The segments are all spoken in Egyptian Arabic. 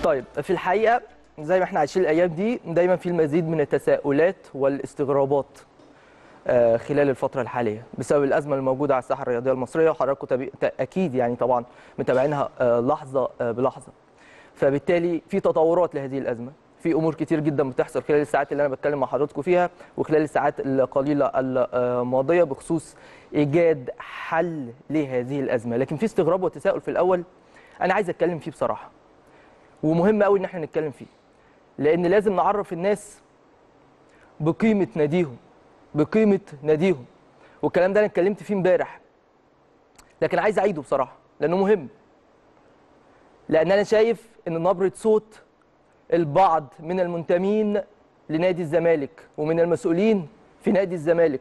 طيب في الحقيقه زي ما احنا عايشين الايام دي دايما في المزيد من التساؤلات والاستغرابات آه، خلال الفتره الحاليه بسبب الازمه الموجوده على الساحه الرياضيه المصريه وحضراتكم تبي- تا- اكيد يعني طبعا متابعينها آه، لحظه آه، بلحظه فبالتالي في تطورات لهذه الازمه في امور كتير جدا بتحصل خلال الساعات اللي انا بتكلم مع حضراتكم فيها وخلال الساعات القليله الماضيه بخصوص ايجاد حل لهذه الازمه لكن في استغراب وتساؤل في الاول انا عايز اتكلم فيه بصراحه ومهم قوي ان احنا نتكلم فيه لان لازم نعرف الناس بقيمه ناديهم بقيمه ناديهم والكلام ده انا اتكلمت فيه امبارح لكن عايز اعيده بصراحه لانه مهم لان انا شايف ان نبره صوت البعض من المنتمين لنادي الزمالك ومن المسؤولين في نادي الزمالك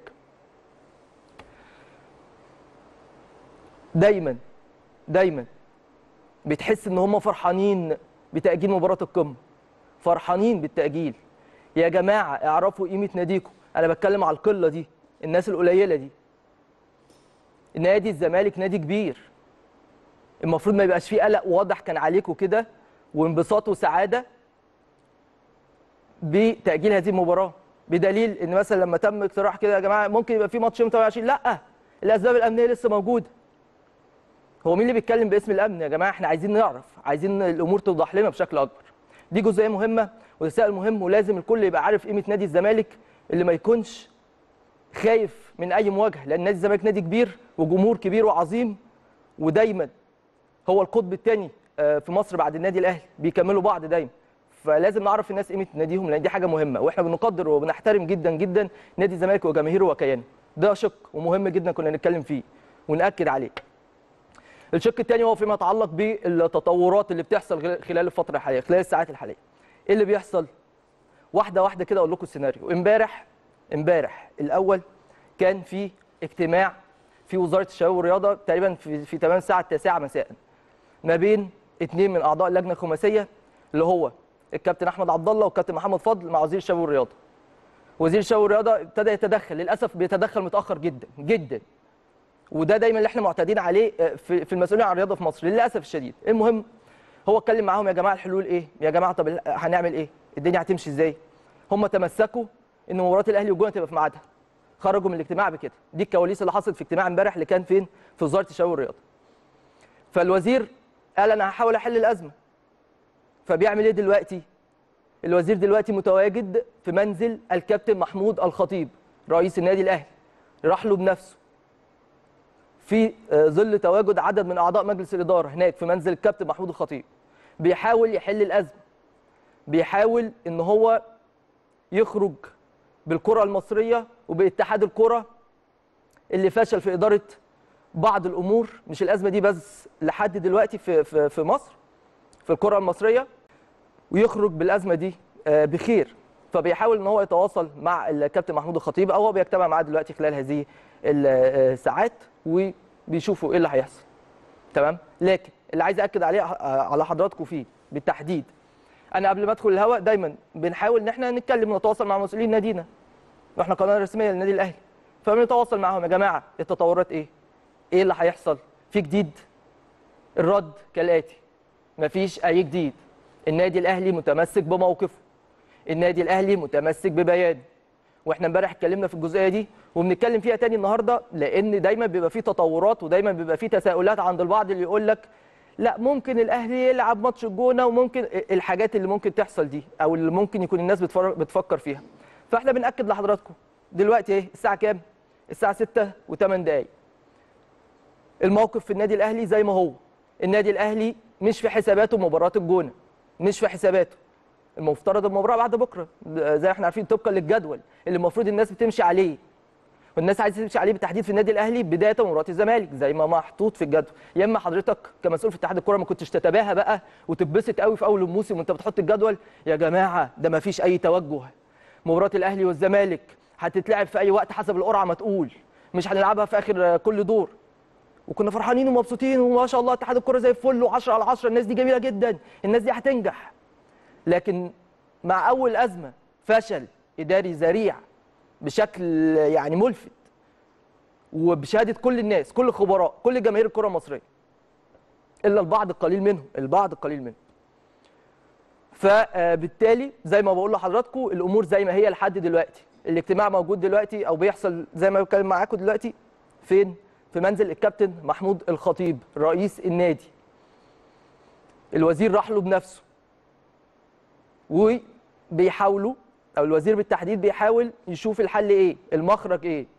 دايما دايما بتحس ان هم فرحانين بتاجيل مباراه القمه فرحانين بالتاجيل يا جماعه اعرفوا قيمه ناديكم انا بتكلم على القله دي الناس القليله دي نادي الزمالك نادي كبير المفروض ما يبقاش فيه قلق واضح كان عليكم كده وانبساط وسعاده بتاجيل هذه المباراه بدليل ان مثلا لما تم اقتراح كده يا جماعه ممكن يبقى في ماتش يوم 28 لا الاسباب الامنيه لسه موجوده هو مين اللي بيتكلم باسم الامن يا جماعه احنا عايزين نعرف عايزين الامور توضح لنا بشكل اكبر دي جزئيه مهمه وتساؤل مهم ولازم الكل يبقى عارف قيمه نادي الزمالك اللي ما يكونش خايف من اي مواجهه لان نادي الزمالك نادي كبير وجمهور كبير وعظيم ودايما هو القطب الثاني في مصر بعد النادي الاهلي بيكملوا بعض دايما فلازم نعرف الناس قيمه ناديهم لان دي حاجه مهمه واحنا بنقدر وبنحترم جدا جدا نادي الزمالك وجماهيره وكيانه ده شق ومهم جدا كنا نتكلم فيه وناكد عليه الشق الثاني هو فيما يتعلق بالتطورات اللي بتحصل خلال الفتره الحاليه خلال الساعات الحاليه ايه اللي بيحصل واحده واحده كده اقول لكم السيناريو امبارح امبارح الاول كان في اجتماع في وزاره الشباب والرياضه تقريبا في في تمام الساعه 9 مساء ما بين اثنين من اعضاء اللجنه الخماسيه اللي هو الكابتن احمد عبد الله والكابتن محمد فضل مع وزير الشباب والرياضه وزير الشباب والرياضه ابتدى يتدخل للاسف بيتدخل متاخر جدا جدا وده دايما اللي احنا معتادين عليه في في المسؤولين عن الرياضه في مصر للاسف الشديد المهم هو اتكلم معاهم يا جماعه الحلول ايه يا جماعه طب هنعمل ايه الدنيا هتمشي ازاي هم تمسكوا ان مباراه الاهلي والجونه تبقى في ميعادها خرجوا من الاجتماع بكده دي الكواليس اللي حصلت في اجتماع امبارح اللي كان فين في وزاره الشباب والرياضه فالوزير قال انا هحاول احل الازمه فبيعمل ايه دلوقتي الوزير دلوقتي متواجد في منزل الكابتن محمود الخطيب رئيس النادي الاهلي راح له بنفسه في ظل تواجد عدد من اعضاء مجلس الاداره هناك في منزل الكابتن محمود الخطيب بيحاول يحل الازمه بيحاول ان هو يخرج بالكره المصريه وباتحاد الكره اللي فشل في اداره بعض الامور مش الازمه دي بس لحد دلوقتي في في في مصر في الكره المصريه ويخرج بالازمه دي بخير فبيحاول ان هو يتواصل مع الكابتن محمود الخطيب او هو بيجتمع معاه دلوقتي خلال هذه الساعات وبيشوفوا ايه اللي هيحصل تمام لكن اللي عايز اكد عليه على حضراتكم فيه بالتحديد انا قبل ما ادخل الهواء دايما بنحاول ان احنا نتكلم ونتواصل مع مسؤولين نادينا واحنا قناه رسميه للنادي الاهلي فبنتواصل معاهم يا جماعه التطورات ايه ايه اللي هيحصل في جديد الرد كالاتي مفيش اي جديد النادي الاهلي متمسك بموقفه النادي الاهلي متمسك ببيانه واحنا امبارح اتكلمنا في الجزئيه دي وبنتكلم فيها تاني النهارده لان دايما بيبقى في تطورات ودايما بيبقى في تساؤلات عند البعض اللي يقول لك لا ممكن الاهلي يلعب ماتش الجونه وممكن الحاجات اللي ممكن تحصل دي او اللي ممكن يكون الناس بتفكر فيها فاحنا بناكد لحضراتكم دلوقتي ايه الساعه كام الساعه 6 و8 دقائق الموقف في النادي الاهلي زي ما هو النادي الاهلي مش في حساباته مباراه الجونه مش في حساباته المفترض المباراه بعد بكره زي ما احنا عارفين طبقا للجدول اللي المفروض الناس بتمشي عليه والناس عايزه تمشي عليه بالتحديد في النادي الاهلي بدايه مباراه الزمالك زي ما محطوط في الجدول يا اما حضرتك كمسؤول في اتحاد الكوره ما كنتش تتباهى بقى وتتبسط قوي في اول الموسم وانت بتحط الجدول يا جماعه ده ما فيش اي توجه مباراه الاهلي والزمالك هتتلعب في اي وقت حسب القرعه ما تقول مش هنلعبها في اخر كل دور وكنا فرحانين ومبسوطين وما شاء الله اتحاد الكوره زي الفل و10 على 10 الناس دي جميله جدا الناس دي هتنجح لكن مع اول ازمه فشل اداري ذريع بشكل يعني ملفت وبشهاده كل الناس كل الخبراء كل جماهير الكره المصريه الا البعض القليل منهم البعض القليل منهم فبالتالي زي ما بقول لحضراتكم الامور زي ما هي لحد دلوقتي الاجتماع موجود دلوقتي او بيحصل زي ما بتكلم معاكم دلوقتي فين في منزل الكابتن محمود الخطيب رئيس النادي الوزير راح له بنفسه وبيحاولوا او الوزير بالتحديد بيحاول يشوف الحل ايه المخرج ايه